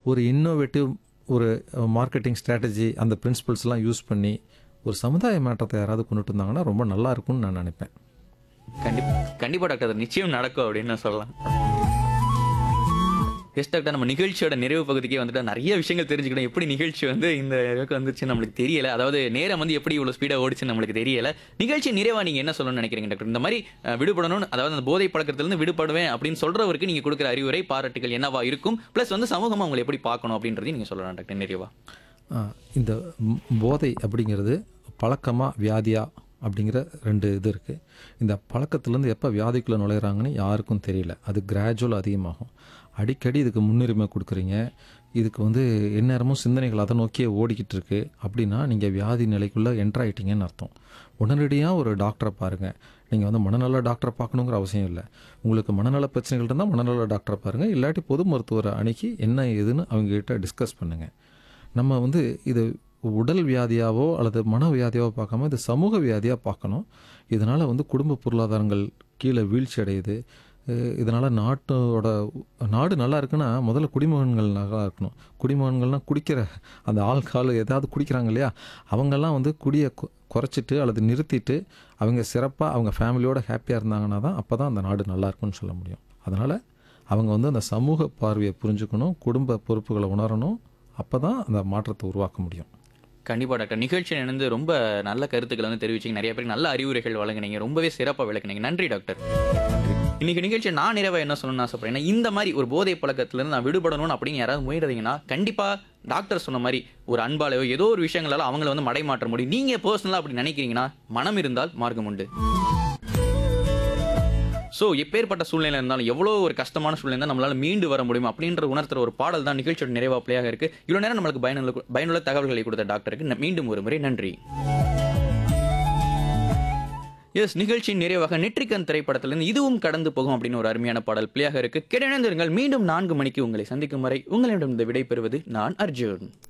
ஒரு இன்னோவேட்டிவ் ஒரு marketing strategy அந்த பிரின்சிபல்ஸ்லாம் யூஸ் பண்ணி ஒரு சமுதாய மாற்றத்தை யாராவது கொண்டுட்டு வந்தாங்கன்னா ரொம்ப நல்லா இருக்கும்னு நான் நினைப்பேன் கண்டிப்பா கண்டிப்பா டாக்டர் அது நிச்சயம் நடக்கும் அப்படின்னு நான் சொல்லலாம் எஸ் டாக்டர் நம்ம நிகழ்ச்சியோட நிறைவு பகுதிக்கே வந்துட்டு நிறைய விஷயங்கள் தெரிஞ்சுக்கணும் எப்படி நிகழ்ச்சி வந்து இந்த அளவுக்கு வந்துச்சு நம்மளுக்கு தெரியல அதாவது நேரம் வந்து எப்படி இவ்வளவு ஸ்பீடா ஓடிச்சுன்னு நம்மளுக்கு தெரியல நிகழ்ச்சி நிறைவா நீங்க என்ன சொல்லணும்னு நினைக்கிறீங்க டாக்டர் இந்த மாதிரி அஹ், விடுபடணும் அதாவது அந்த போதை பழக்கத்திலிருந்து விடுபடுவேன் அப்படின்னு சொல்றவருக்கு நீங்க கொடுக்குற அறிவுரை பாராட்டுகள் என்னவா இருக்கும் பிளஸ் வந்து சமூகமா உங்களை எப்படி பார்க்கணும் அப்படின்றதையும் நீங்க சொல்லலாம் டாக்டர் நிறைவா ஆ, இந்த ம்- போதை அப்படிங்கிறது பழக்கமாக வியாதியா அப்படிங்கிற ரெண்டு இது இருக்குது இந்த பழக்கத்துலேருந்து எப்போ வியாதிக்குள்ளே நுழையிறாங்கன்னு யாருக்கும் தெரியல அது கிராஜுவல் அதிகமாகும் அடிக்கடி இதுக்கு முன்னுரிமை கொடுக்குறீங்க இதுக்கு வந்து எந்நேரமும் சிந்தனைகள் அதை நோக்கியே ஓடிக்கிட்டு இருக்கு அப்படின்னா நீங்கள் வியாதி நிலைக்குள்ளே என்ட்ரு ஆயிட்டீங்கன்னு அர்த்தம் உடனடியாக ஒரு டாக்டரை பாருங்கள் நீங்கள் வந்து மனநல டாக்டரை பார்க்கணுங்கிற அவசியம் இல்லை உங்களுக்கு மனநல பிரச்சனைகள் இருந்தால் மனநல டாக்டரை பாருங்கள் இல்லாட்டி பொது மருத்துவரை அணுகி என்ன ஏதுன்னு அவங்ககிட்ட டிஸ்கஸ் பண்ணுங்கள் நம்ம வந்து இது உடல் வியாதியாவோ அல்லது மன வியாதியாவோ பார்க்காம இது சமூக வியாதியாக பார்க்கணும் இதனால் வந்து குடும்ப பொருளாதாரங்கள் கீழே வீழ்ச்சி அடையுது அஹ் இதனால நாட்டோட நாடு நல்லா இருக்குன்னா முதல்ல குடிமகன்கள் நல்லா இருக்கணும் குடிமகன்கள்லாம் குடிக்கிற அந்த ஆல்கால் ஏதாவது குடிக்கிறாங்க இல்லையா அவங்கெல்லாம் வந்து குடியை கு- குறைச்சிட்டு அல்லது நிறுத்திட்டு அவங்க சிறப்பாக அவங்க ஃபேமிலியோட ஹாப்பியாக இருந்தாங்கன்னா தான் அப்போ தான் அந்த நாடு நல்லா இருக்கும்னு சொல்ல முடியும் அதனால் அவங்க வந்து அந்த சமூக பார்வையை புரிஞ்சுக்கணும் குடும்ப பொறுப்புகளை உணரணும் அப்போ தான் அந்த மாற்றத்தை உருவாக்க முடியும் கண்டிப்பா டாக்டர் நிகழ்ச்சியில் இணைந்து ரொம்ப நல்ல கருத்துக்களை வந்து தெரிவிச்சீங்க நிறைய பேருக்கு நல்ல அறிவுரைகள் வழங்குனீங்க ரொம்பவே சிறப்பாக விளக்குனீங்க நன்றி டாக்டர் இன்னைக்கு நிகழ்ச்சி நான் நிறைவா என்ன சொல்லணும்னு ஆசைப்படுறேன் இந்த மாதிரி ஒரு போதை பழக்கத்திலிருந்து நான் விடுபடணும் அப்படின்னு யாராவது முயறதீங்கன்னா கண்டிப்பா டாக்டர் சொன்ன மாதிரி ஒரு அன்பாலையோ ஏதோ ஒரு விஷயங்களால அவங்கள வந்து மடைமாற்ற முடியும் நீங்க பர்சனலா அப்படி நினைக்கிறீங்கன்னா மனம் இருந்தால் மார்க்கம் உண்டு ஸோ எப்பேற்பட்ட சூழ்நிலை இருந்தாலும் எவ்வளோ ஒரு கஷ்டமான சூழ்நிலை இருந்தால் நம்மளால மீண்டு வர முடியும் அப்படின்ற உணர்த்துற ஒரு பாடல் தான் நிகழ்ச்சியோட நிறைவா பிள்ளையாக இருக்கு இவ்வளோ நேரம் நம்மளுக்கு பயனுள்ள பயனுள்ள தகவல்களை கொடுத்த டாக்டருக்கு ந- மீண்டும் ஒரு முறை நன்றி எஸ் நிகழ்ச்சியின் நிறைவாக நெற்றிக்கன் திரைப்படத்திலிருந்து இதுவும் கடந்து போகும் அப்படின்னு ஒரு அருமையான பாடல் பிள்ளையாக இருக்கு கிடைந்திருங்கள் மீண்டும் நான்கு மணிக்கு உங்களை சந்திக்கும் வரை உங்களிடம் விடை பெறுவது நான் அர்ஜுன்